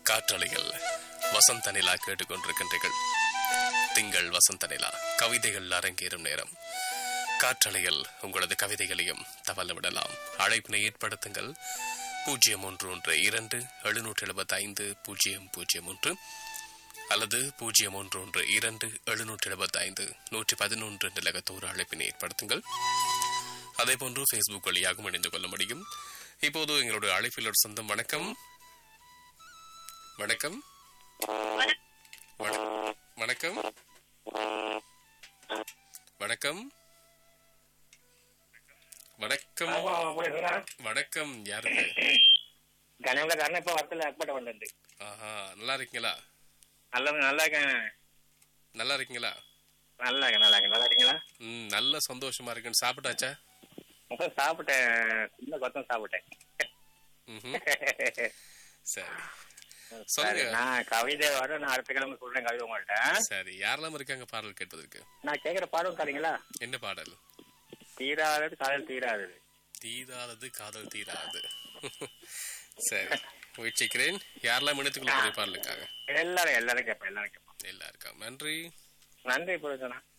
காற்றலையில் வசந்த நிலா கேட்டுக்கொண்டிருக்கின்றீர்கள் திங்கள் வசந்த நிலா கவிதைகள் அரங்கேறும் நேரம் காற்றலையில் உங்களது கவிதைகளையும் தவள விடலாம் அழைப்பினை ஏற்படுத்துங்கள் பூஜ்ஜியம் ஒன்று ஒன்று இரண்டு எழுநூற்றி எழுபத்தி ஐந்து பூஜ்ஜியம் பூஜ்ஜியம் ஒன்று அல்லது பூஜ்ஜியம் ஒன்று ஒன்று இரண்டு எழுநூற்றி எழுபத்தி ஐந்து நூற்றி பதினொன்று நிலகத்தோறு அழைப்பினை ஏற்படுத்துங்கள் அதேபோன்று ஃபேஸ்புக் வழியாகவும் இணைந்து கொள்ள முடியும் இப்போது எங்களுடைய அழைப்பில் ஒரு சொந்தம் வணக்கம் வணக்கம் வண- வணக்கம் வணக்கம் வணக்கம் வணக்கம் யாருங்க கனவுல காரணம் இப்ப வரத்துல அக்பட்ட வந்து ஆஹா நல்லா இருக்கீங்களா நல்லா நல்லா இருக்கேன் நல்லா இருக்கீங்களா நல்லா இருக்கேன் நல்லா இருக்கேன் நல்லா இருக்கீங்களா ம் நல்ல சந்தோஷமா இருக்குன்னு சாப்பிட்டாச்சா இப்ப சாப்பிட்டேன் சின்ன கொத்தம் சாப்பிட்டேன் ம்ஹும். சரி சரி, சொல்லுங்க நான் கவிதை வர நான் அடுத்த கிழமை சொல்றேன் கவிதை உங்கள்ட்ட சரி யாரெல்லாம் இருக்காங்க பாடல் கேட்பதற்கு நான் கேக்குற பாடம் தரீங்களா என்ன பாடல் தீராதது காதல் தீராதது தீராதது காதல் தீராது சரி முயற்சிக்கிறேன் யாரெல்லாம் இணைத்துக்கொள்ள பாடலுக்காக எல்லாரும் எல்லாரும் கேட்பேன் எல்லாரும் கேட்பேன் எல்லாருக்கும் நன்றி நன்றி புரிஞ்சனா